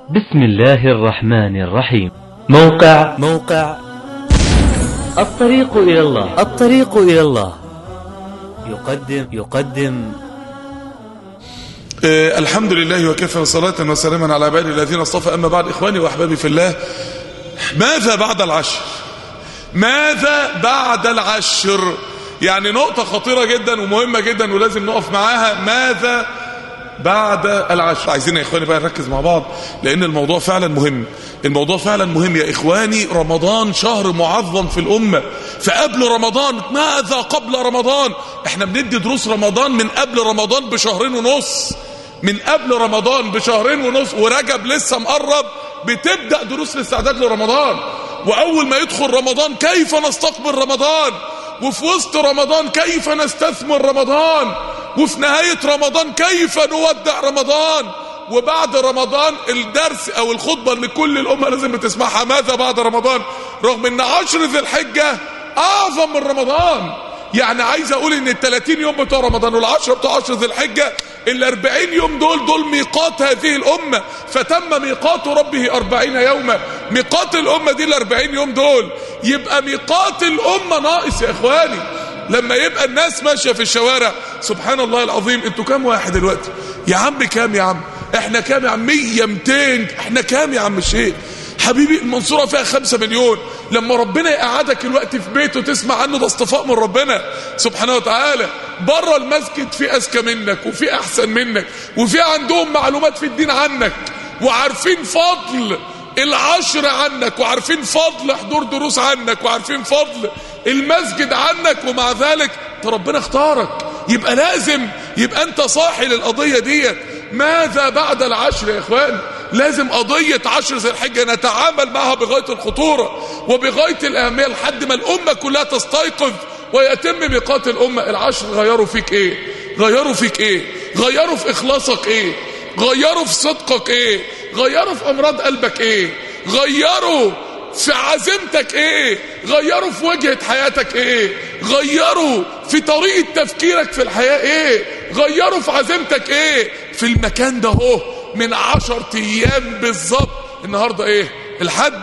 بسم الله الرحمن الرحيم موقع موقع الطريق إلى الله الطريق إلى الله يقدم يقدم آه، الحمد لله وكفى وصلاة وسلاما على عباده الذين اصطفى أما بعد إخواني وأحبابي في الله ماذا بعد العشر ماذا بعد العشر يعني نقطة خطيرة جدا ومهمة جدا ولازم نقف معاها ماذا بعد العشر عايزين يا إخواني بقى نركز مع بعض لأن الموضوع فعلا مهم الموضوع فعلا مهم يا إخواني رمضان شهر معظم في الأمة فقبل رمضان ماذا قبل رمضان احنا بندي دروس رمضان من قبل رمضان بشهرين ونص من قبل رمضان بشهرين ونص ورجب لسه مقرب بتبدأ دروس الاستعداد لرمضان وأول ما يدخل رمضان كيف نستقبل رمضان وفي وسط رمضان كيف نستثمر رمضان وفي نهاية رمضان كيف نودع رمضان وبعد رمضان الدرس او الخطبة اللي كل الامة لازم بتسمعها ماذا بعد رمضان رغم ان عشر ذي الحجة اعظم من رمضان يعني عايز اقول ان ال 30 يوم بتوع رمضان والعشرة بتوع عشر ذي الحجة ال 40 يوم دول دول ميقات هذه الامة فتم ميقات ربه 40 يوما ميقات الامة دي ال 40 يوم دول يبقى ميقات الامة ناقص يا اخواني لما يبقى الناس ماشية في الشوارع سبحان الله العظيم انتوا كام واحد دلوقتي يا عم كام يا عم احنا كام يا عم 100 200 احنا كام يا عم الشيخ حبيبي المنصورة فيها خمسة مليون لما ربنا يقعدك الوقت في بيته تسمع عنه ده اصطفاء من ربنا سبحانه وتعالى بره المسجد في أذكى منك وفي أحسن منك وفي عندهم معلومات في الدين عنك وعارفين فضل العشر عنك وعارفين فضل حضور دروس عنك وعارفين فضل المسجد عنك ومع ذلك ربنا اختارك يبقى لازم يبقى انت صاحي للقضية ديت ماذا بعد العشر يا اخوان لازم قضية عشر ذي الحجة نتعامل معها بغاية الخطورة وبغاية الأهمية لحد ما الأمة كلها تستيقظ ويتم ميقات الأمة العشر غيروا فيك ايه غيروا فيك ايه غيروا في إخلاصك ايه غيروا في صدقك ايه غيروا في أمراض قلبك ايه غيروا في عزيمتك ايه غيروا في وجهة حياتك ايه غيروا في طريقة تفكيرك في الحياة ايه غيروا في عزيمتك ايه في المكان ده هو من عشر ايام بالظبط النهاردة ايه الحد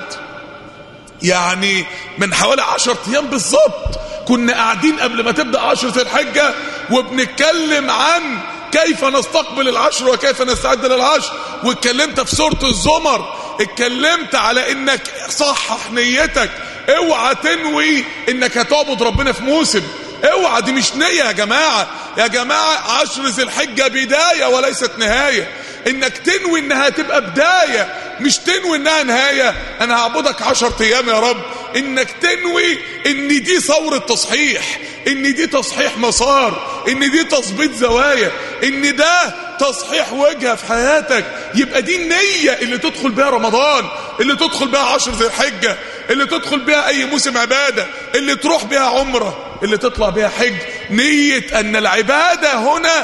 يعني من حوالي عشر ايام بالظبط كنا قاعدين قبل ما تبدأ عشرة الحجة وبنتكلم عن كيف نستقبل العشر وكيف نستعد للعشر واتكلمت في سورة الزمر اتكلمت على انك صحح نيتك اوعى تنوي انك هتعبد ربنا في موسم اوعى دي مش نية يا جماعة يا جماعة عشر ذي الحجة بداية وليست نهاية انك تنوي انها تبقى بداية مش تنوي انها نهاية انا هعبدك عشر ايام يا رب انك تنوي ان دي ثورة تصحيح ان دي تصحيح مسار ان دي تظبيط زوايا ان ده تصحيح وجهة في حياتك يبقى دي النية اللي تدخل بها رمضان اللي تدخل بها عشر ذي الحجة اللي تدخل بها اي موسم عبادة اللي تروح بها عمرة اللي تطلع بها حج نية ان العبادة هنا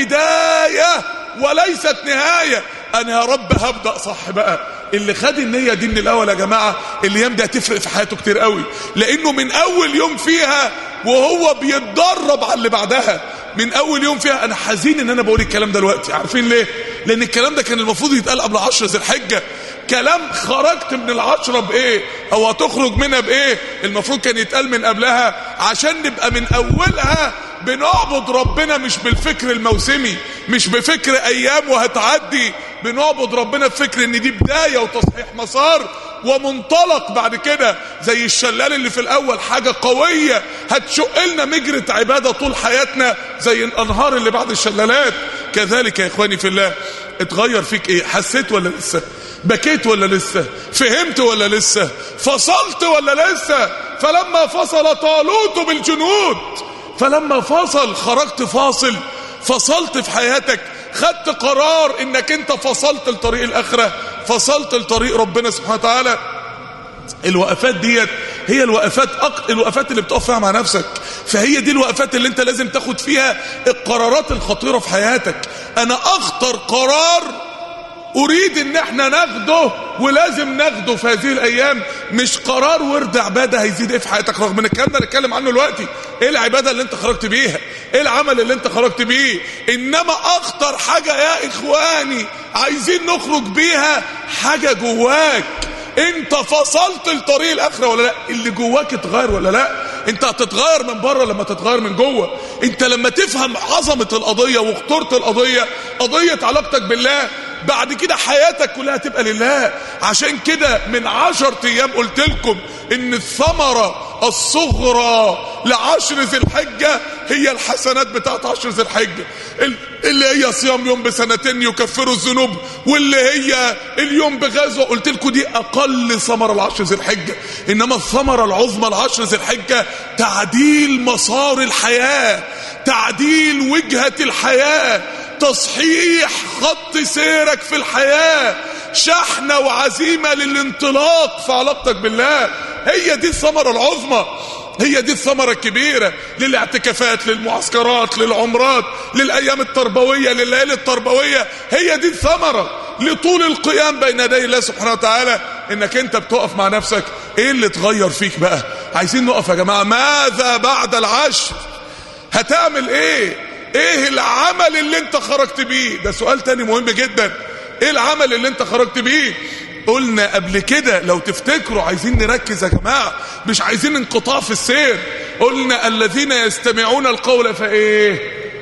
بداية وليست نهاية انا يا رب هبدأ صح بقى اللي خد النية دي من الاول يا جماعة الايام دي هتفرق في حياته كتير قوي لانه من اول يوم فيها وهو بيتدرب على اللي بعدها من اول يوم فيها انا حزين ان انا بقول الكلام ده دلوقتي عارفين ليه لان الكلام ده كان المفروض يتقال قبل عشر ذي الحجه كلام خرجت من العشرة بايه او هتخرج منها بايه المفروض كان يتقال من قبلها عشان نبقى من اولها بنعبد ربنا مش بالفكر الموسمي مش بفكر ايام وهتعدي بنعبد ربنا بفكر ان دي بداية وتصحيح مسار ومنطلق بعد كده زي الشلال اللي في الاول حاجة قوية هتشق لنا مجرة عبادة طول حياتنا زي الانهار اللي بعد الشلالات كذلك يا اخواني في الله اتغير فيك ايه حسيت ولا لسه بكيت ولا لسه فهمت ولا لسه فصلت ولا لسه فلما فصل طالوت بالجنود فلما فصل خرجت فاصل فصلت في حياتك خدت قرار انك انت فصلت لطريق الاخره فصلت لطريق ربنا سبحانه وتعالى الوقفات ديت هي الوقفات أق... الوقفات اللي بتقف فيها مع نفسك فهي دي الوقفات اللي انت لازم تاخد فيها القرارات الخطيرة في حياتك انا اخطر قرار اريد ان احنا ناخده ولازم ناخده في هذه الايام مش قرار ورد عبادة هيزيد ايه في حياتك رغم ان الكلام ده نتكلم عنه دلوقتي ايه العباده اللي انت خرجت بيها ايه العمل اللي انت خرجت بيه انما اخطر حاجه يا اخواني عايزين نخرج بيها حاجه جواك انت فصلت لطريق الاخره ولا لا اللي جواك اتغير ولا لا انت هتتغير من بره لما تتغير من جوه انت لما تفهم عظمه القضيه وخطوره القضيه قضيه علاقتك بالله بعد كده حياتك كلها تبقى لله عشان كده من عشر ايام قلت لكم ان الثمرة الصغرى لعشر ذي الحجة هي الحسنات بتاعت عشر ذي الحجة اللي هي صيام يوم بسنتين يكفروا الذنوب واللي هي اليوم بغزوة قلت لكم دي اقل ثمرة لعشر ذي الحجة انما الثمرة العظمى لعشر ذي الحجة تعديل مسار الحياة تعديل وجهة الحياة تصحيح خط سيرك في الحياة شحنة وعزيمة للانطلاق في علاقتك بالله هي دي الثمرة العظمى هي دي الثمرة الكبيرة للاعتكافات للمعسكرات للعمرات للأيام التربوية لليالي التربوية هي دي الثمرة لطول القيام بين يدي الله سبحانه وتعالى انك انت بتقف مع نفسك ايه اللي اتغير فيك بقى عايزين نقف يا جماعة ماذا بعد العشر هتعمل ايه ايه العمل اللي انت خرجت بيه ده سؤال تاني مهم جدا ايه العمل اللي انت خرجت بيه قلنا قبل كده لو تفتكروا عايزين نركز يا جماعة مش عايزين انقطاع في السير قلنا الذين يستمعون القول فايه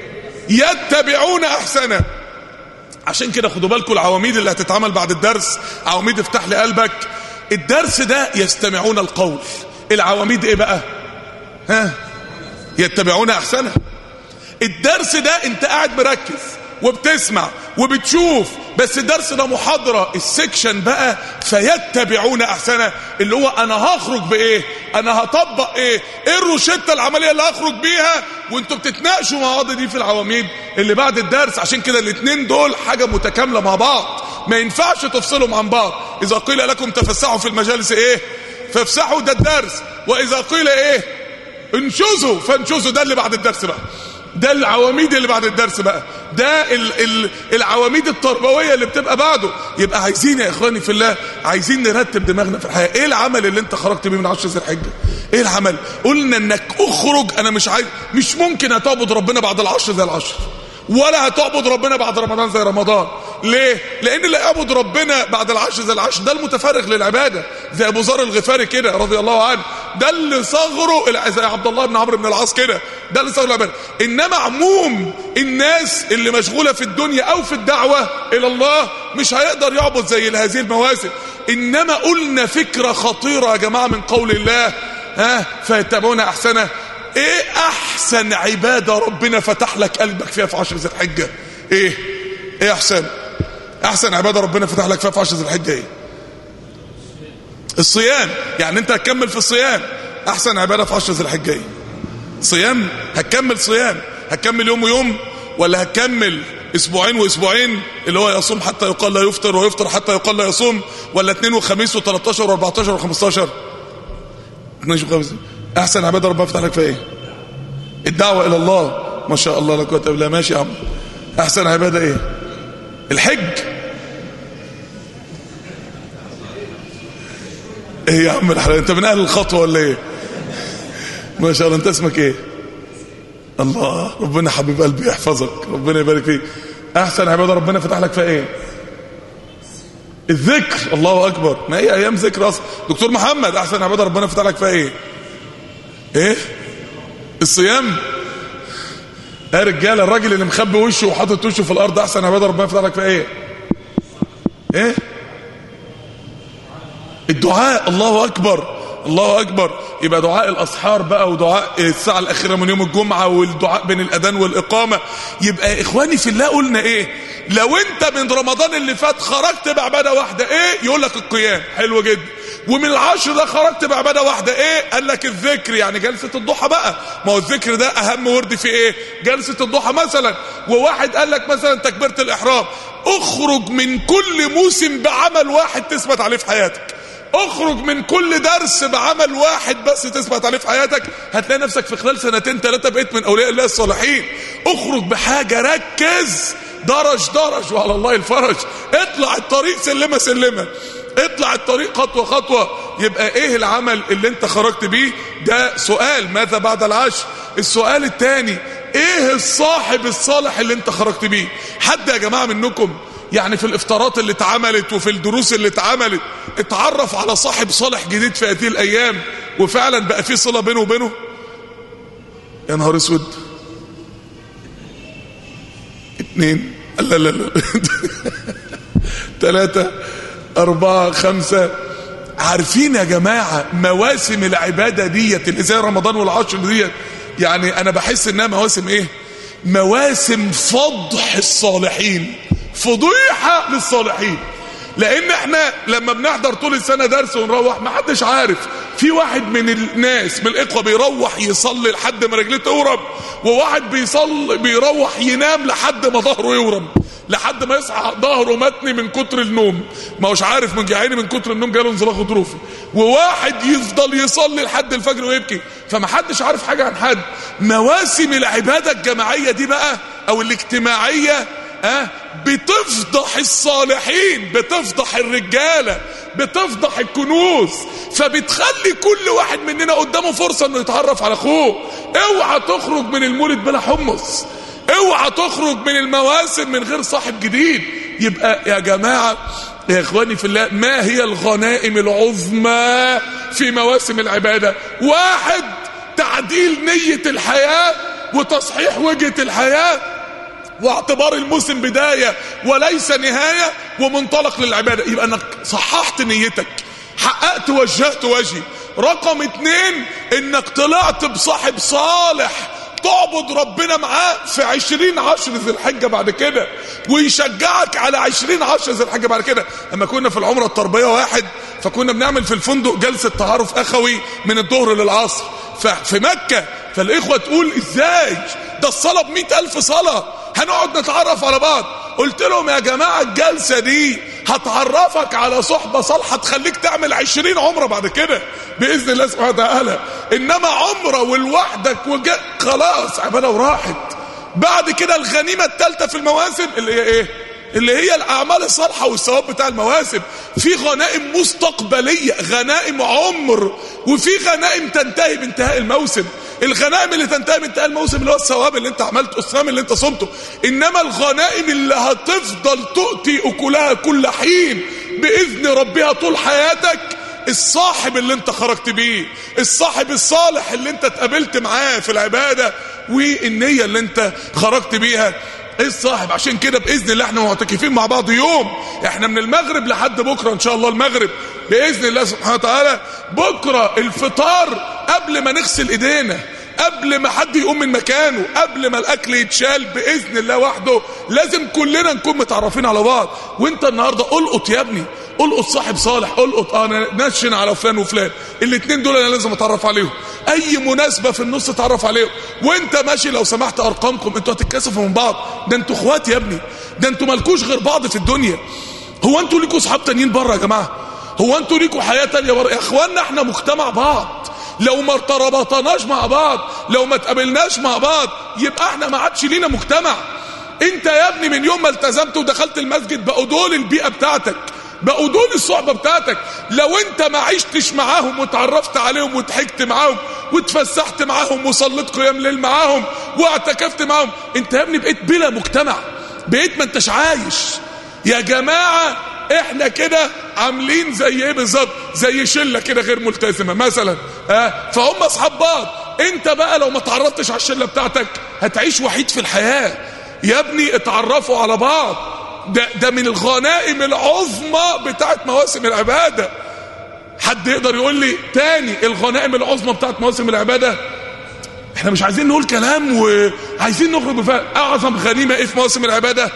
يتبعون احسنه عشان كده خدوا بالكم العواميد اللي هتتعمل بعد الدرس عواميد افتح لي قلبك الدرس ده يستمعون القول العواميد ايه بقى ها يتبعون احسنه الدرس ده انت قاعد مركز وبتسمع وبتشوف بس الدرس ده محاضرة السكشن بقى فيتبعون احسنه اللي هو انا هخرج بايه انا هطبق ايه ايه الروشتة العملية اللي هخرج بيها وانتوا بتتناقشوا مع بعض دي في العواميد اللي بعد الدرس عشان كده الاتنين دول حاجة متكاملة مع بعض ما ينفعش تفصلهم عن بعض اذا قيل لكم تفسحوا في المجالس ايه فافسحوا ده الدرس واذا قيل ايه انشزوا فانشزوا ده اللي بعد الدرس بقى ده العواميد اللي بعد الدرس بقى ده ال ال العواميد التربويه اللي بتبقى بعده يبقى عايزين يا اخواني في الله عايزين نرتب دماغنا في الحياه ايه العمل اللي انت خرجت بيه من 10 ذي الحجه ايه العمل قلنا انك اخرج انا مش عايز مش ممكن هتعبد ربنا بعد العشر زي العشر ولا هتعبد ربنا بعد رمضان زي رمضان ليه لان اللي يعبد ربنا بعد العشر زي العشر ده المتفرغ للعباده زي ابو ذر الغفاري كده رضي الله عنه ده اللي صغره زي عبد الله بن عمرو بن العاص كده ده اللي صغره العباده انما عموم الناس اللي مشغوله في الدنيا او في الدعوه الى الله مش هيقدر يعبد زي هذه المواسم انما قلنا فكره خطيره يا جماعه من قول الله ها فيتبعون احسنه ايه احسن عبادة ربنا فتح لك قلبك فيها في عشر ذي الحجة ايه ايه احسن احسن عبادة ربنا فتح لك فيها في عشر ذي الحجة ايه الصيام يعني انت هتكمل في الصيام احسن عبادة في عشر ذي الحجة ايه صيام هتكمل صيام هتكمل يوم ويوم ولا هتكمل اسبوعين واسبوعين اللي هو يصوم حتى يقال لا يفطر ويفطر حتى يقال لا يصوم ولا اثنين وخميس و13 و14 و15 12 وخميس احسن عباده ربنا فتح لك فيها ايه الدعوه الى الله ما شاء الله لا قوه الا بالله ماشي يا عم احسن عباده ايه الحج ايه يا عم الحلال انت من اهل الخطوه ولا ايه ما شاء الله انت اسمك ايه الله ربنا حبيب قلبي يحفظك ربنا يبارك فيك احسن عباده ربنا فتح لك فيها ايه الذكر الله اكبر ما هي ايام ذكر اصلا دكتور محمد احسن عباده ربنا فتح لك فيها ايه ايه الصيام يا رجاله الراجل اللي مخبي وشه وحاطط وشه في الارض احسن عباده ربنا يفتح لك في ايه ايه الدعاء الله اكبر الله اكبر يبقى دعاء الاسحار بقى ودعاء الساعه الاخيره من يوم الجمعه والدعاء بين الاذان والاقامه يبقى يا اخواني في الله قلنا ايه لو انت من رمضان اللي فات خرجت بعباده واحده ايه يقول لك القيام حلو جدا ومن العشر ده خرجت بعباده واحده ايه قال لك الذكر يعني جلسه الضحى بقى ما هو الذكر ده اهم ورد في ايه جلسه الضحى مثلا وواحد قال لك مثلا تكبيره الاحرام اخرج من كل موسم بعمل واحد تثبت عليه في حياتك اخرج من كل درس بعمل واحد بس تثبت عليه في حياتك هتلاقي نفسك في خلال سنتين ثلاثه بقيت من اولياء الله الصالحين اخرج بحاجه ركز درج درج وعلى الله الفرج اطلع الطريق سلمه سلمه اطلع الطريق خطوة خطوة يبقى ايه العمل اللي انت خرجت بيه ده سؤال ماذا بعد العشر السؤال الثاني ايه الصاحب الصالح اللي انت خرجت بيه حد يا جماعة منكم يعني في الافطارات اللي اتعملت وفي الدروس اللي اتعملت اتعرف على صاحب صالح جديد في هذه الايام وفعلا بقى في صلة بينه وبينه يا نهار اسود اتنين لا لا لا ثلاثة أربعة خمسة عارفين يا جماعة مواسم العبادة ديت اللي زي رمضان والعشر ديت يعني أنا بحس إنها مواسم إيه مواسم فضح الصالحين فضيحة للصالحين لان احنا لما بنحضر طول السنة درس ونروح ما حدش عارف في واحد من الناس من الاخوة بيروح يصلي لحد ما رجليه تورم وواحد بيصلي بيروح ينام لحد ما ظهره يورم لحد ما يصحى ظهره متني من كتر النوم ما هوش عارف من جعاني من كتر النوم جاله انزلاق غضروفي وواحد يفضل يصلي لحد الفجر ويبكي فما حدش عارف حاجة عن حد مواسم العبادة الجماعية دي بقى او الاجتماعية ها بتفضح الصالحين بتفضح الرجالة بتفضح الكنوز فبتخلي كل واحد مننا قدامه فرصة انه يتعرف على اخوه اوعى تخرج من المولد بلا حمص اوعى تخرج من المواسم من غير صاحب جديد يبقى يا جماعة يا اخواني في الله ما هي الغنائم العظمى في مواسم العبادة واحد تعديل نية الحياة وتصحيح وجهة الحياة واعتبار الموسم بداية وليس نهاية ومنطلق للعبادة يبقى انك صححت نيتك حققت وجهت وجهي رقم اتنين انك طلعت بصاحب صالح تعبد ربنا معاه في عشرين عشر ذي الحجة بعد كده ويشجعك على عشرين عشر ذي الحجة بعد كده اما كنا في العمرة التربية واحد فكنا بنعمل في الفندق جلسة تعارف اخوي من الظهر للعصر ففي مكة فالاخوة تقول ازاي ده الصلاة بمئة الف صلاة هنقعد نتعرف على بعض قلت لهم يا جماعة الجلسة دي هتعرفك على صحبة صالحة تخليك تعمل عشرين عمرة بعد كده بإذن الله سبحانه وتعالى إنما عمرة والوحدك وجاء خلاص عبادة وراحت بعد كده الغنيمة الثالثة في المواسم اللي هي ايه اللي هي الأعمال الصالحة والثواب بتاع المواسم في غنائم مستقبلية غنائم عمر وفي غنائم تنتهي بانتهاء الموسم الغنائم اللي تنتهي بانتهاء الموسم اللي هو الثواب اللي انت عملته الصيام اللي انت صمته انما الغنائم اللي هتفضل تؤتي اكلها كل حين باذن ربها طول حياتك الصاحب اللي انت خرجت بيه الصاحب الصالح اللي انت اتقابلت معاه في العبادة والنية اللي انت خرجت بيها ايه الصاحب عشان كده باذن الله احنا معتكفين مع بعض يوم احنا من المغرب لحد بكره ان شاء الله المغرب باذن الله سبحانه وتعالى بكره الفطار قبل ما نغسل ايدينا قبل ما حد يقوم من مكانه قبل ما الاكل يتشال باذن الله وحده لازم كلنا نكون متعرفين على بعض وانت النهارده القط يا ابني القط صاحب صالح القط اه انا نشن على فلان وفلان الاثنين دول انا لازم اتعرف عليهم اي مناسبه في النص اتعرف عليهم وانت ماشي لو سمحت ارقامكم انتوا هتتكسفوا من بعض ده انتوا اخوات يا ابني ده انتوا مالكوش غير بعض في الدنيا هو انتوا ليكوا اصحاب تانيين بره يا جماعه هو انتوا ليكوا حياه تانيه بره يا اخواننا احنا مجتمع بعض لو ما ارتبطناش مع بعض لو ما اتقابلناش مع بعض يبقى احنا ما عادش لينا مجتمع انت يا ابني من يوم ما التزمت ودخلت المسجد بقوا دول البيئه بتاعتك بقوا دول الصحبه بتاعتك لو انت ما عشتش معاهم وتعرفت عليهم وضحكت معاهم واتفسحت معاهم وصليت قيام ليل معاهم واعتكفت معاهم انت يا ابني بقيت بلا مجتمع بقيت ما انتش عايش يا جماعه احنا كده عاملين زي ايه بالظبط زي شله كده غير ملتزمه مثلا اه فهم اصحاب بعض انت بقى لو ما تعرفتش على الشله بتاعتك هتعيش وحيد في الحياه يا ابني اتعرفوا على بعض ده ده من الغنائم العظمى بتاعت مواسم العباده حد يقدر يقول لي تاني الغنائم العظمى بتاعت مواسم العباده احنا مش عايزين نقول كلام وعايزين نخرج بفعل اعظم غنيمه ايه في مواسم العباده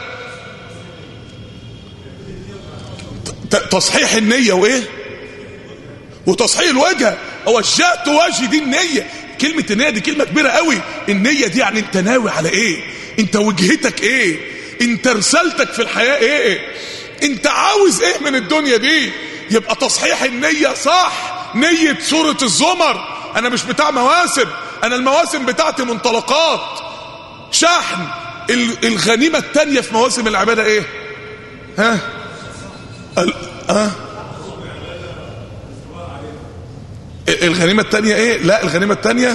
تصحيح النية وايه وتصحيح الوجه وجهت وجهي دي النية كلمة النية دي كلمة كبيرة قوي النية دي يعني انت ناوي على ايه انت وجهتك ايه انت رسالتك في الحياة ايه انت عاوز ايه من الدنيا دي يبقى تصحيح النية صح نية سورة الزمر انا مش بتاع مواسم انا المواسم بتاعتي منطلقات شحن الغنيمة التانية في مواسم العبادة ايه ها ال... أه؟ الغنيمة التانية ايه لا الغنيمة التانية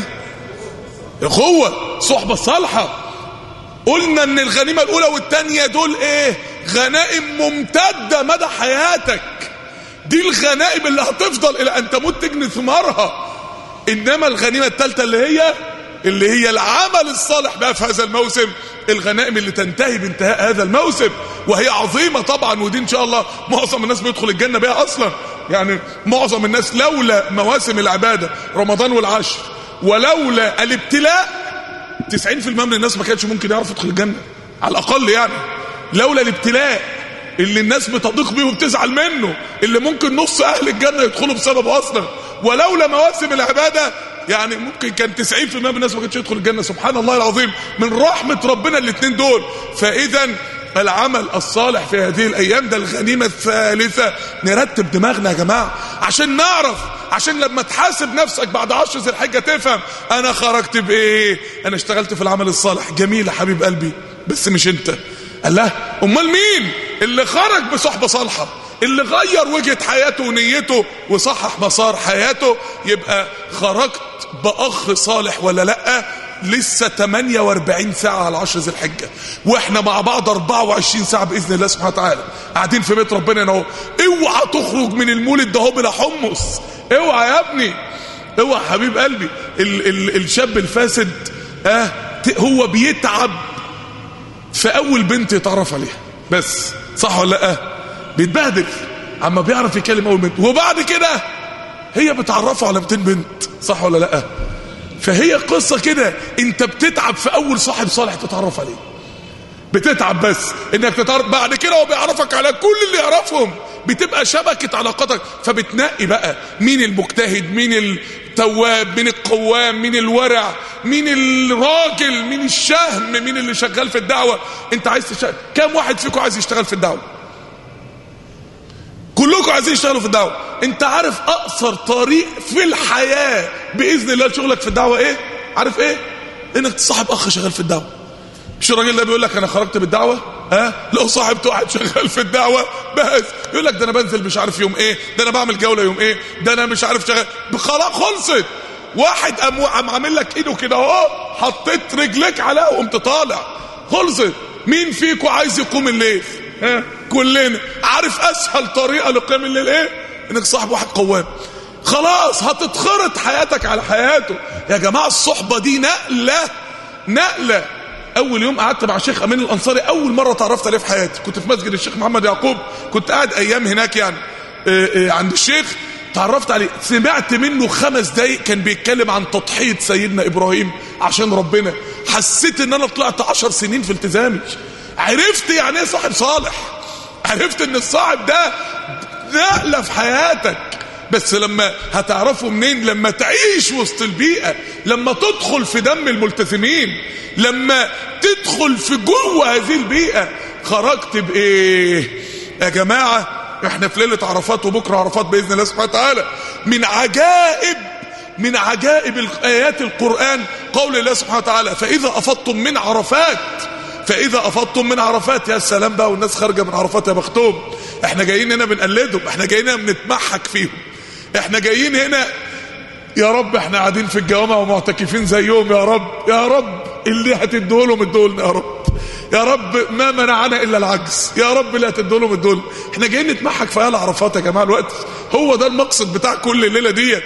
اخوة صحبة صالحة قلنا ان الغنيمة الاولى والتانية دول ايه غنائم ممتدة مدى حياتك دي الغنائم اللي هتفضل الى ان تموت تجني ثمارها انما الغنيمة التالتة اللي هي اللي هي العمل الصالح بقى في هذا الموسم الغنائم اللي تنتهي بانتهاء هذا الموسم وهي عظيمة طبعا ودي ان شاء الله معظم الناس بيدخل الجنة بها اصلا يعني معظم الناس لولا مواسم العبادة رمضان والعشر ولولا الابتلاء 90% من الناس ما كانش ممكن يعرف يدخل الجنة على الاقل يعني لولا الابتلاء اللي الناس بتضيق بيه وبتزعل منه اللي ممكن نص اهل الجنة يدخلوا بسببه اصلا ولولا مواسم العبادة يعني ممكن كان 90% من الناس ما كانتش يدخل الجنة سبحان الله العظيم من رحمة ربنا الاثنين دول فاذا العمل الصالح في هذه الايام ده الغنيمة الثالثة نرتب دماغنا يا جماعة عشان نعرف عشان لما تحاسب نفسك بعد عشر ذي الحجة تفهم انا خرجت بايه انا اشتغلت في العمل الصالح جميل يا حبيب قلبي بس مش انت قال له امال مين اللي خرج بصحبة صالحة اللي غير وجهة حياته ونيته وصحح مسار حياته يبقى خرجت بأخ صالح ولا لأ لسه 48 ساعة على 10 ذي الحجة واحنا مع بعض 24 ساعة بإذن الله سبحانه وتعالى قاعدين في بيت ربنا هنا اهو اوعى تخرج من المولد ده بلا حمص اوعى يا ابني اوعى حبيب قلبي ال ال الشاب الفاسد اه هو بيتعب في اول بنت يتعرف عليها بس صح ولا لا بيتبهدل اما بيعرف يكلم اول بنت وبعد كده هي بتعرفه على 200 بنت صح ولا لا فهي قصة كده انت بتتعب في اول صاحب صالح تتعرف عليه بتتعب بس انك تتعرف بعد كده هو بيعرفك على كل اللي يعرفهم بتبقى شبكة علاقاتك فبتنقي بقى مين المجتهد مين التواب مين القوام مين الورع مين الراجل مين الشهم مين اللي شغال في الدعوة انت عايز تشتغل كم واحد فيكم عايز يشتغل في الدعوة كلكم عايزين يشتغلوا في الدعوة انت عارف اقصر طريق في الحياة باذن الله لشغلك في الدعوة ايه عارف ايه انك تصاحب اخ شغال في الدعوة مش الراجل ده بيقول لك انا خرجت بالدعوة ها لو صاحبت واحد شغال في الدعوة بس يقول لك ده انا بنزل مش عارف يوم ايه ده انا بعمل جولة يوم ايه ده انا مش عارف شغال خلاص خلصت واحد قام قام عامل لك ايده كده اهو حطيت رجلك عليها وقمت طالع خلصت مين فيكم عايز يقوم الليل ها كلنا عارف اسهل طريقه لقيام الليل ايه انك صاحب واحد قوام خلاص هتتخرط حياتك على حياته يا جماعه الصحبه دي نقله نقله اول يوم قعدت مع الشيخ امين الانصاري اول مره تعرفت عليه في حياتي كنت في مسجد الشيخ محمد يعقوب كنت قاعد ايام هناك يعني اه اه عند الشيخ تعرفت عليه سمعت منه خمس دقايق كان بيتكلم عن تضحيه سيدنا ابراهيم عشان ربنا حسيت ان انا طلعت عشر سنين في التزامي عرفت يعني ايه صاحب صالح عرفت ان الصاحب ده نقله في حياتك بس لما هتعرفه منين لما تعيش وسط البيئه لما تدخل في دم الملتزمين لما تدخل في جوه هذه البيئه خرجت بايه يا جماعه احنا في ليله عرفات وبكره عرفات باذن الله سبحانه وتعالى من عجائب من عجائب ايات القران قول الله سبحانه وتعالى فاذا افضتم من عرفات فاذا افضتم من عرفات يا سلام بقى والناس خارجه من عرفات يا بختهم احنا جايين هنا بنقلدهم احنا جايين هنا بنتمحك فيهم احنا جايين هنا يا رب احنا قاعدين في الجوامع ومعتكفين زيهم يا رب يا رب اللي هتديهولهم ادولنا يا رب يا رب ما منعنا الا العجز يا رب اللي هتديهولهم ادول احنا جايين نتمحك في اهل عرفات يا جماعه الوقت هو ده المقصد بتاع كل الليله ديت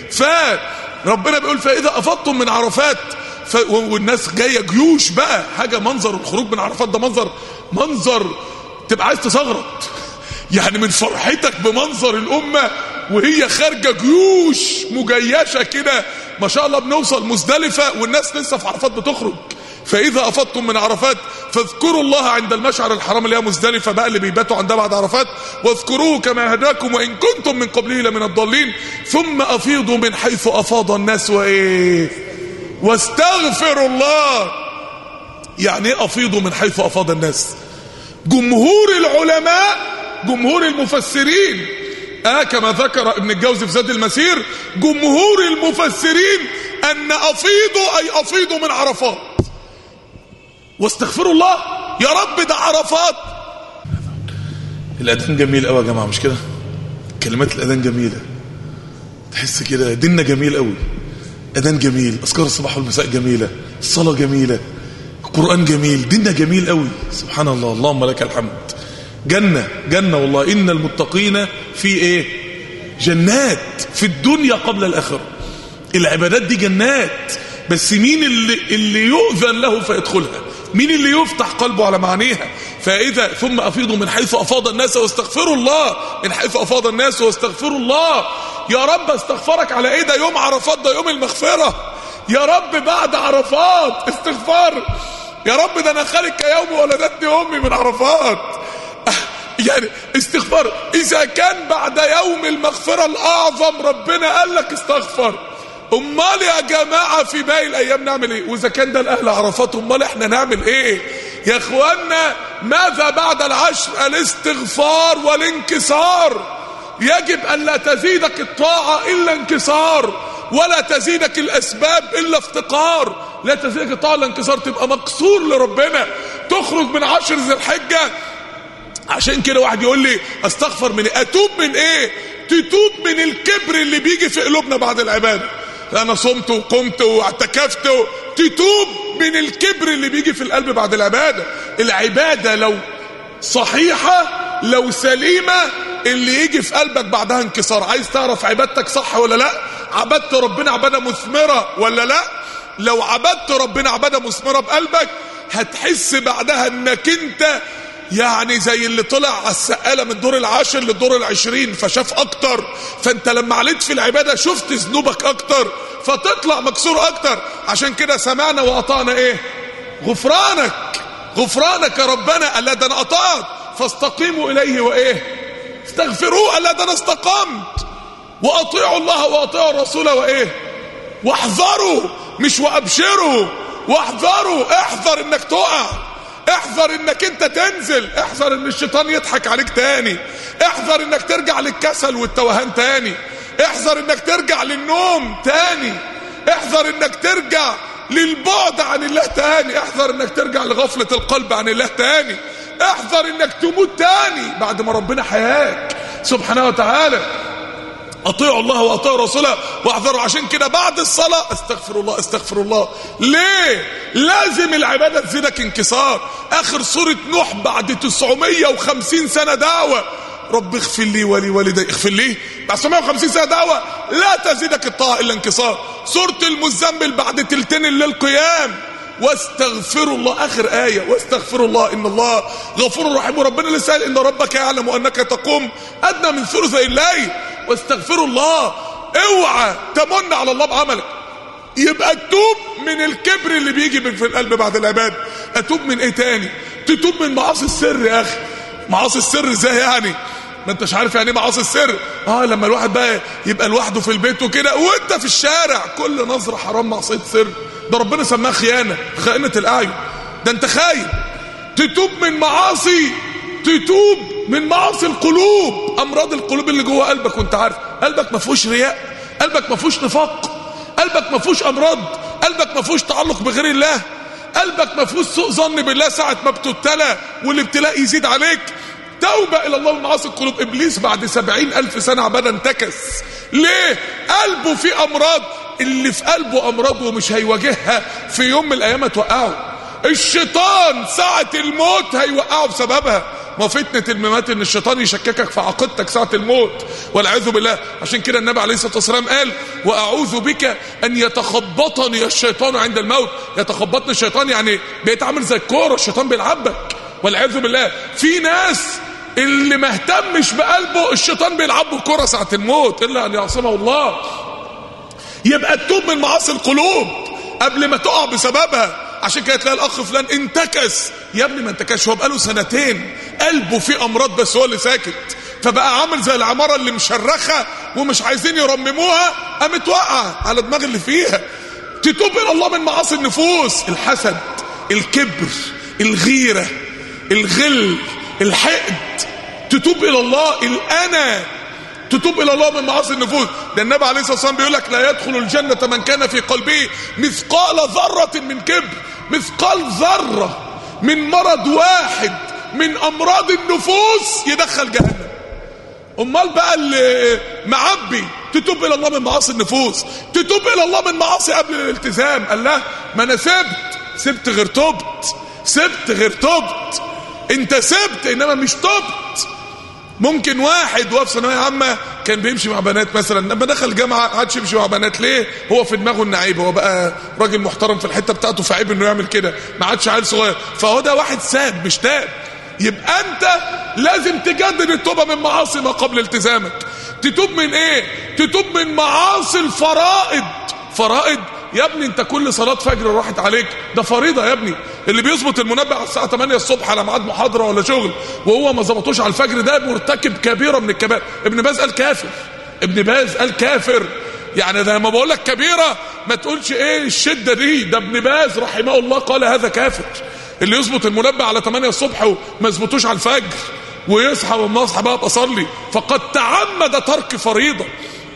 فربنا بيقول فاذا افضتم من عرفات ف... والناس جايه جيوش بقى حاجه منظر الخروج من عرفات ده منظر منظر تبقى عايز تزغرط يعني من فرحتك بمنظر الامه وهي خارجه جيوش مجيشه كده ما شاء الله بنوصل مزدلفه والناس لسه في عرفات بتخرج فاذا افضتم من عرفات فاذكروا الله عند المشعر الحرام اللي هي مزدلفه بقى اللي بيباتوا عندها بعد عرفات واذكروه كما هداكم وان كنتم من قبله لمن الضالين ثم افيضوا من حيث افاض الناس وايه واستغفروا الله يعني ايه افيضوا من حيث افاض الناس جمهور العلماء جمهور المفسرين آه كما ذكر ابن الجوزي في زاد المسير جمهور المفسرين ان افيضوا اي افيضوا من عرفات واستغفروا الله يا رب ده عرفات الاذان جميل قوي يا جماعه مش كده كلمات الاذان جميله تحس كده ديننا جميل قوي اذان جميل اذكار الصباح والمساء جميله الصلاه جميله القران جميل ديننا جميل قوي سبحان الله اللهم لك الحمد جنه جنه والله ان المتقين في ايه جنات في الدنيا قبل الاخره العبادات دي جنات بس مين اللي, اللي يؤذن له فيدخلها مين اللي يفتح قلبه على معانيها فإذا ثم أفيضوا من حيث أفاض الناس واستغفروا الله من حيث أفاض الناس واستغفروا الله يا رب استغفرك على إيه ده يوم عرفات ده يوم المغفرة يا رب بعد عرفات استغفار يا رب ده أنا خالق يوم ولدتني أمي من عرفات يعني استغفار إذا كان بعد يوم المغفرة الأعظم ربنا قال لك استغفر امال يا جماعة في باقي الايام نعمل ايه واذا كان ده الاهل عرفات امال احنا نعمل ايه يا اخوانا ماذا بعد العشر الاستغفار والانكسار يجب ان لا تزيدك الطاعة الا انكسار ولا تزيدك الاسباب الا افتقار لا تزيدك الطاعة الا انكسار تبقى مقصور لربنا تخرج من عشر ذي الحجة عشان كده واحد يقول لي استغفر من ايه اتوب من ايه تتوب من الكبر اللي بيجي في قلوبنا بعد العباده انا صمت وقمت واعتكفت تتوب من الكبر اللي بيجي في القلب بعد العبادة العبادة لو صحيحة لو سليمة اللي يجي في قلبك بعدها انكسار عايز تعرف عبادتك صح ولا لا عبدت ربنا عبادة مثمرة ولا لا لو عبدت ربنا عبادة مثمرة بقلبك هتحس بعدها انك انت يعني زي اللي طلع على السقالة من الدور العاشر للدور العشرين فشاف اكتر فانت لما عليت في العبادة شفت ذنوبك اكتر فتطلع مكسور اكتر عشان كده سمعنا واطعنا ايه غفرانك غفرانك يا ربنا الا ده انا اطعت فاستقيموا اليه وايه استغفروه الا ده انا استقمت واطيعوا الله واطيعوا الرسول وايه واحذروا مش وابشروا واحذروا احذر انك تقع احذر انك انت تنزل احذر ان الشيطان يضحك عليك تاني احذر انك ترجع للكسل والتوهان تاني احذر انك ترجع للنوم تاني احذر انك ترجع للبعد عن الله تاني احذر انك ترجع لغفلة القلب عن الله تاني احذر انك تموت تاني بعد ما ربنا حياك سبحانه وتعالى اطيعوا الله واطيعوا رسوله واحذروا عشان كده بعد الصلاه استغفر الله استغفر الله ليه لازم العباده تزيدك انكسار اخر سوره نوح بعد 950 سنه دعوه رب اغفر لي ولي والدي اغفر لي بعد 950 سنه دعوه لا تزيدك الطاعه الا انكسار سوره المزمل بعد تلتين الليل قيام واستغفروا الله اخر ايه واستغفروا الله ان الله غفور رحيم وربنا لسه قال ان ربك يعلم انك تقوم ادنى من ثلثي الليل واستغفروا الله اوعى تمن على الله بعملك يبقى تتوب من الكبر اللي بيجي من في القلب بعد العباده اتوب من ايه تاني تتوب من معاصي السر يا اخي معاصي السر ازاي يعني ما انتش عارف يعني ايه معاصي السر اه لما الواحد بقى يبقى لوحده في البيت وكده وانت في الشارع كل نظره حرام معصيه سر ده ربنا سماها خيانه خائنه الاعين ده انت خاين تتوب من معاصي تتوب من معاصي القلوب امراض القلوب اللي جوه قلبك وانت عارف قلبك ما فيهوش رياء قلبك ما فيهوش نفاق قلبك ما فيهوش امراض قلبك ما فيهوش تعلق بغير الله قلبك ما فيهوش سوء ظن بالله ساعه ما بتبتلى والابتلاء يزيد عليك توبة إلى الله من معاصي القلوب إبليس بعد سبعين ألف سنة عبادة انتكس ليه؟ قلبه فيه أمراض اللي في قلبه أمراض ومش هيواجهها في يوم من الأيام هتوقعه الشيطان ساعة الموت هيوقعه بسببها ما فتنة الممات ان الشيطان يشككك في عقيدتك ساعة الموت والعياذ بالله عشان كده النبي عليه الصلاة والسلام قال واعوذ بك ان يتخبطني الشيطان عند الموت يتخبطني الشيطان يعني بيتعامل زي الكورة الشيطان بيلعبك والعياذ بالله في ناس اللي ما اهتمش بقلبه الشيطان بيلعبه كرة ساعة الموت الا ان يعصمه الله يبقى تتوب من معاصي القلوب قبل ما تقع بسببها عشان كده تلاقي الاخ فلان انتكس يا ابني ما انتكسش هو بقاله سنتين قلبه فيه امراض بس هو اللي ساكت فبقى عامل زي العماره اللي مشرخه ومش عايزين يرمموها قامت واقعه على دماغ اللي فيها تتوب الى الله من معاصي النفوس الحسد الكبر الغيره الغل الحقد تتوب الى الله الانا تتوب الى الله من معاصي النفوس ده النبي عليه الصلاه والسلام بيقول لك لا يدخل الجنه من كان في قلبه مثقال ذره من كبر مثقال ذره من مرض واحد من امراض النفوس يدخل جهنم امال بقى اللي معبي تتوب الى الله من معاصي النفوس تتوب الى الله من معاصي قبل الالتزام قال له ما انا سبت سبت غير تبت سبت غير تبت انت سبت انما مش تبت ممكن واحد وهو في ثانويه عامه كان بيمشي مع بنات مثلا لما دخل الجامعه ما عادش يمشي مع بنات ليه هو في دماغه انه عيب هو بقى راجل محترم في الحته بتاعته فعيب انه يعمل كده ما عادش عيل صغير فهو ده واحد ساب مش تاب يبقى انت لازم تجدد التوبه من معاصي ما قبل التزامك تتوب من ايه تتوب من معاصي الفرائض فرائض يا ابني انت كل صلاة فجر راحت عليك ده فريضة يا ابني اللي بيظبط المنبه على الساعة 8 الصبح على ميعاد محاضرة ولا شغل وهو ما ظبطوش على الفجر ده مرتكب كبيرة من الكبائر ابن باز قال كافر ابن باز قال كافر يعني ده لما بقول لك كبيرة ما تقولش ايه الشدة دي ده ابن باز رحمه الله قال هذا كافر اللي يظبط المنبه على 8 الصبح وما يظبطوش على الفجر ويصحى وما اصحى بقى بصلي فقد تعمد ترك فريضة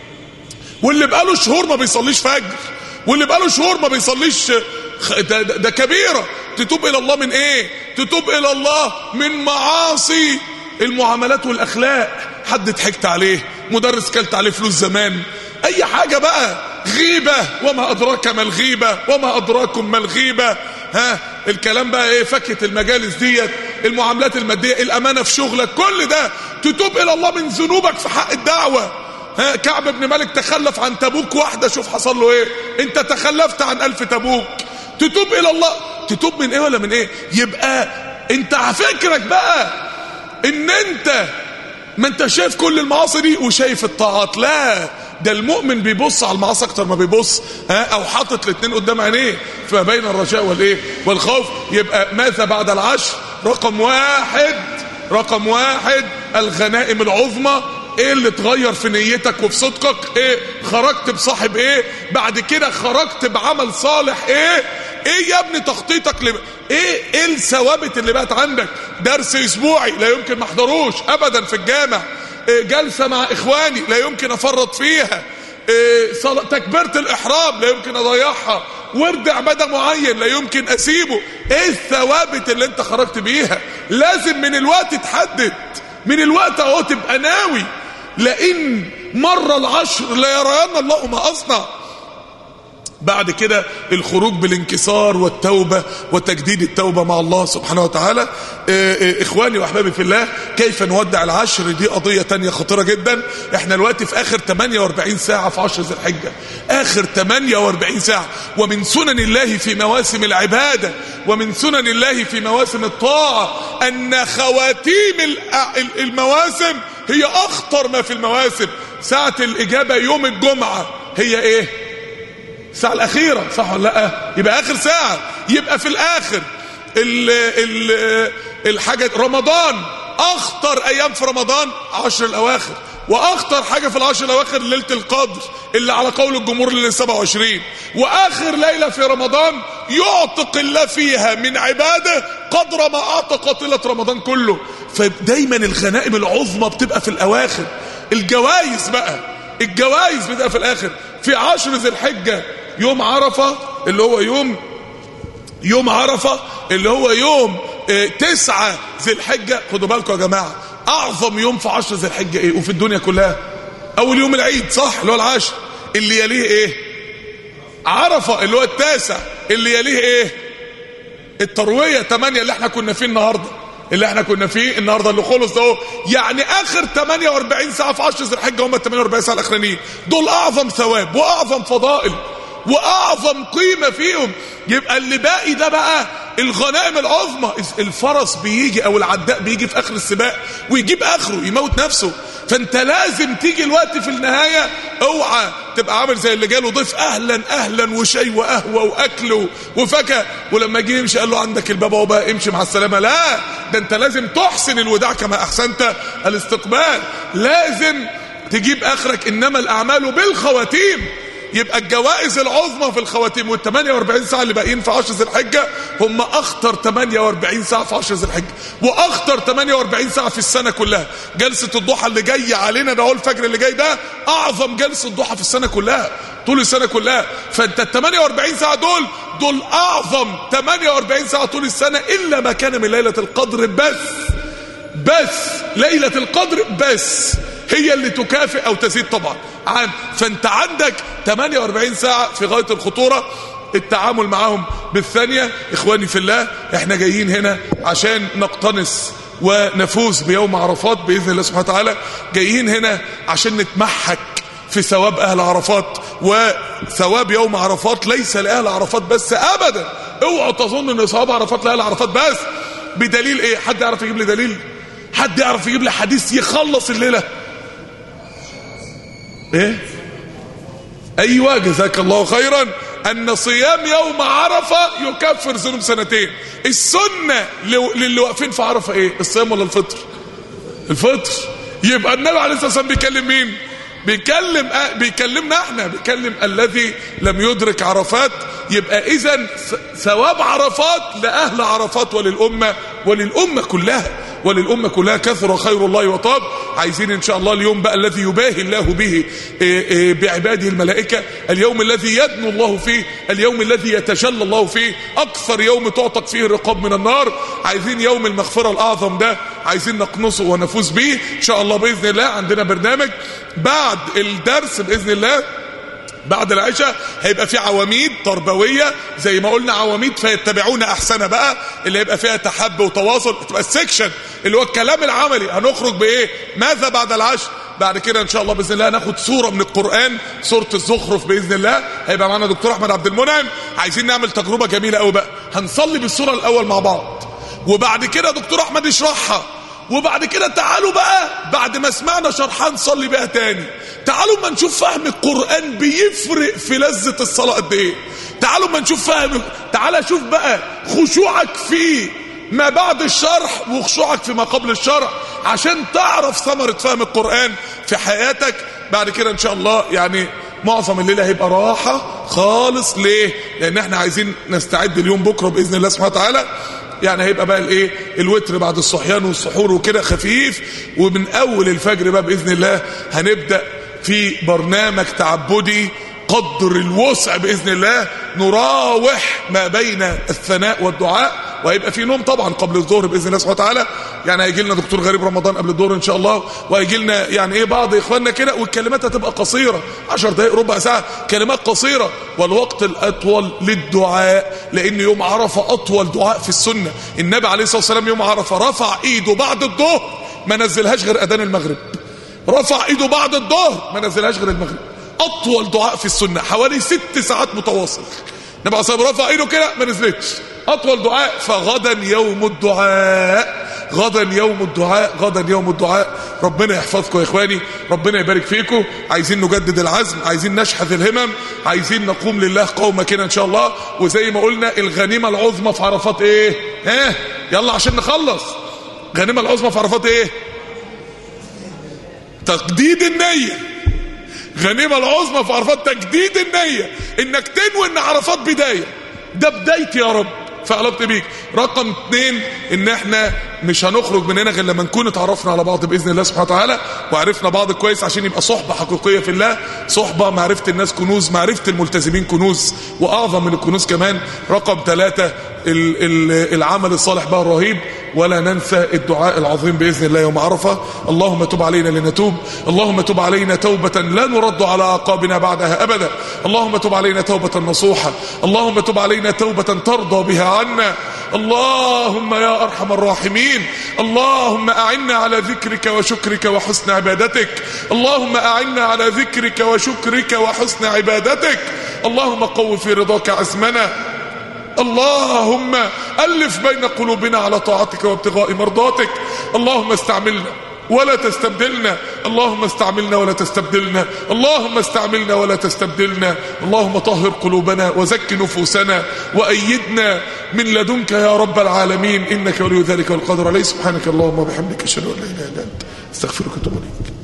واللي بقاله شهور ما بيصليش فجر واللي بقاله شهور ما بيصليش ده, ده, ده كبيرة تتوب إلى الله من إيه تتوب إلى الله من معاصي المعاملات والأخلاق حد ضحكت عليه مدرس كلت عليه فلوس زمان أي حاجة بقى غيبة وما أدراك ما الغيبة وما أدراكم ما الغيبة ها الكلام بقى ايه فكة المجالس ديت المعاملات المادية الأمانة في شغلك كل ده تتوب إلى الله من ذنوبك في حق الدعوة ها كعب بن مالك تخلف عن تبوك واحدة شوف حصل له ايه انت تخلفت عن ألف تبوك تتوب إلى الله تتوب من ايه ولا من ايه يبقى انت فكرك بقى ان انت ما انت شايف كل المعاصي دي وشايف الطاعات لا ده المؤمن بيبص على المعاصي اكتر ما بيبص ها او حاطط الاثنين قدام عينيه فما بين الرجاء والايه والخوف يبقى ماذا بعد العشر رقم واحد رقم واحد الغنائم العظمى ايه اللي اتغير في نيتك وفي صدقك ايه خرجت بصاحب ايه بعد كده خرجت بعمل صالح ايه ايه يا ابني تخطيطك لب... ايه ايه الثوابت اللي بقت عندك درس اسبوعي لا يمكن ما احضروش ابدا في الجامع إيه جلسه مع اخواني لا يمكن افرط فيها إيه صل... تكبيره الاحرام لا يمكن اضيعها ورد عباده معين لا يمكن اسيبه ايه الثوابت اللي انت خرجت بيها لازم من الوقت تحدد من الوقت اهو تبقى ناوي لئن مر العشر لا يرين الله ما اصنع بعد كده الخروج بالانكسار والتوبة وتجديد التوبة مع الله سبحانه وتعالى اخواني واحبابي في الله كيف نودع العشر دي قضية تانية خطيرة جدا احنا الوقت في اخر 48 ساعة في عشر ذي الحجة اخر 48 ساعة ومن سنن الله في مواسم العبادة ومن سنن الله في مواسم الطاعة ان خواتيم المواسم هي اخطر ما في المواسم ساعة الاجابة يوم الجمعة هي ايه الساعة الأخيرة صح ولا لا يبقى آخر ساعة يبقى في الآخر ال ال الحاجة رمضان أخطر أيام في رمضان عشر الأواخر وأخطر حاجة في العشر الأواخر ليلة القدر اللي على قول الجمهور ليلة 27 وآخر ليلة في رمضان يعتق الله فيها من عباده قدر ما أعطى قاتلة رمضان كله فدايما الغنائم العظمى بتبقى في الأواخر الجوائز بقى الجوائز بتبقى في الآخر في عشر ذي الحجة يوم عرفة اللي هو يوم يوم عرفة اللي هو يوم اه تسعة ذي الحجة خدوا بالكم يا جماعة أعظم يوم في عشر ذي الحجة إيه وفي الدنيا كلها أول يوم العيد صح اللي هو العاشر اللي يليه إيه عرفة اللي هو التاسع اللي يليه إيه التروية تمانية اللي احنا كنا فيه النهاردة اللي احنا كنا فيه النهارده اللي خلص اهو يعني اخر 48 ساعه في 10 ذي الحجه هم ال 48 ساعه الاخرانيين دول اعظم ثواب واعظم فضائل واعظم قيمه فيهم يبقى اللي باقي ده بقى الغنائم العظمى الفرس بيجي او العداء بيجي في اخر السباق ويجيب اخره يموت نفسه فانت لازم تيجي الوقت في النهايه اوعى تبقى عامل زي اللي جاله ضيف اهلا اهلا وشاي وقهوه واكل وفاكهه ولما جه يمشي قال له عندك الباب اهو بقى امشي مع السلامه لا ده انت لازم تحسن الوداع كما احسنت الاستقبال لازم تجيب اخرك انما الاعمال بالخواتيم يبقى الجوائز العظمى في الخواتيم وال 48 ساعه اللي باقيين في 10 ذي الحجه هم اخطر 48 ساعه في 10 ذي الحجه واخطر 48 ساعه في السنه كلها جلسه الضحى اللي جايه علينا ده هو الفجر اللي جاي ده اعظم جلسه ضحى في السنه كلها طول السنه كلها فانت ال 48 ساعه دول دول اعظم 48 ساعه طول السنه الا ما كان من ليله القدر بس بس ليله القدر بس هي اللي تكافئ او تزيد طبعا عام فانت عندك 48 ساعة في غاية الخطورة التعامل معهم بالثانية اخواني في الله احنا جايين هنا عشان نقتنص ونفوز بيوم عرفات بإذن الله سبحانه وتعالى جايين هنا عشان نتمحك في ثواب أهل عرفات وثواب يوم عرفات ليس لأهل عرفات بس أبدا اوعوا تظن ان ثواب عرفات لأهل عرفات بس بدليل ايه حد يعرف يجيب لي دليل حد يعرف يجيب لي حديث يخلص الليلة ايه ايوه جزاك الله خيرا ان صيام يوم عرفة يكفر ذنوب سنتين السنة للي واقفين في عرفة ايه الصيام ولا الفطر الفطر يبقى النبي عليه الصلاة والسلام بيكلم مين بيكلم أه بيكلمنا احنا بيكلم الذي لم يدرك عرفات يبقى اذا ثواب عرفات لاهل عرفات وللامه وللامه كلها وللأمة كلها كثر خير الله وطاب عايزين إن شاء الله اليوم بقى الذي يباهي الله به بعباده الملائكة اليوم الذي يدنو الله فيه اليوم الذي يتجلى الله فيه أكثر يوم تعتق فيه الرقاب من النار عايزين يوم المغفرة الأعظم ده عايزين نقنصه ونفوز به إن شاء الله بإذن الله عندنا برنامج بعد الدرس بإذن الله بعد العشاء هيبقى في عواميد تربويه زي ما قلنا عواميد فيتبعون احسن بقى اللي هيبقى فيها تحب وتواصل تبقى السكشن اللي هو الكلام العملي هنخرج بايه ماذا بعد العشاء بعد كده ان شاء الله باذن الله هناخد سوره من القران سوره الزخرف باذن الله هيبقى معانا دكتور احمد عبد المنعم عايزين نعمل تجربه جميله قوي بقى هنصلي بالسوره الاول مع بعض وبعد كده دكتور احمد يشرحها وبعد كده تعالوا بقى بعد ما سمعنا شرحها نصلي بيها تاني تعالوا ما نشوف فهم القرآن بيفرق في لذة الصلاة قد ايه تعالوا ما نشوف فهم تعال شوف بقى خشوعك فيه ما بعد الشرح وخشوعك في ما قبل الشرح عشان تعرف ثمرة فهم القرآن في حياتك بعد كده ان شاء الله يعني معظم الليلة هيبقى راحة خالص ليه لان احنا عايزين نستعد اليوم بكرة بإذن الله سبحانه وتعالى يعني هيبقى بقى الايه الوتر بعد الصحيان والسحور وكده خفيف ومن اول الفجر بقى باذن الله هنبدا في برنامج تعبدي قدر الوسع باذن الله نراوح ما بين الثناء والدعاء وهيبقى في نوم طبعا قبل الظهر باذن الله سبحانه وتعالى يعني هيجي لنا دكتور غريب رمضان قبل الظهر ان شاء الله وهيجي لنا يعني ايه بعض اخواننا كده والكلمات هتبقى قصيره 10 دقائق ربع ساعه كلمات قصيره والوقت الاطول للدعاء لان يوم عرفه اطول دعاء في السنه النبي عليه الصلاه والسلام يوم عرفه رفع ايده بعد الظهر ما نزلهاش غير اذان المغرب رفع ايده بعد الظهر ما نزلهاش غير المغرب اطول دعاء في السنه حوالي ست ساعات متواصل النبي عليه الصلاه رفع ايده كده ما نزلتش اطول دعاء فغدا يوم الدعاء غدا يوم الدعاء غدا يوم الدعاء ربنا يحفظكم يا اخواني ربنا يبارك فيكم عايزين نجدد العزم عايزين نشحذ الهمم عايزين نقوم لله قومه كده ان شاء الله وزي ما قلنا الغنيمه العظمى في عرفات ايه ها يلا عشان نخلص الغنيمه العظمى في عرفات ايه تجديد النيه غنيمه العظمى في عرفات تجديد النيه انك تنوي ان عرفات بدايه ده بدايتي يا رب فعلاقتي بيك رقم اتنين ان احنا مش هنخرج من هنا غير لما نكون اتعرفنا على بعض باذن الله سبحانه وتعالى وعرفنا بعض كويس عشان يبقى صحبه حقيقيه في الله صحبه معرفه الناس كنوز معرفه الملتزمين كنوز واعظم من الكنوز كمان رقم ثلاثة العمل الصالح بقى الرهيب ولا ننسى الدعاء العظيم بإذن الله يوم عرفة اللهم تب علينا لنتوب اللهم تب علينا توبة لا نرد على عقابنا بعدها أبدا اللهم تب علينا توبة نصوحة اللهم تب علينا توبة ترضى بها عنا اللهم يا أرحم الراحمين اللهم أعنا على ذكرك وشكرك وحسن عبادتك اللهم أعنا على ذكرك وشكرك وحسن عبادتك اللهم قو في رضاك عزمنا اللهم ألف بين قلوبنا على طاعتك وابتغاء مرضاتك اللهم استعملنا ولا تستبدلنا اللهم استعملنا ولا تستبدلنا اللهم استعملنا ولا تستبدلنا اللهم طهر قلوبنا وزك نفوسنا وأيدنا من لدنك يا رب العالمين إنك ولي ذلك والقدر عليه سبحانك اللهم وبحمدك أشهد أن لا إله إلا أنت استغفرك واتوب إليك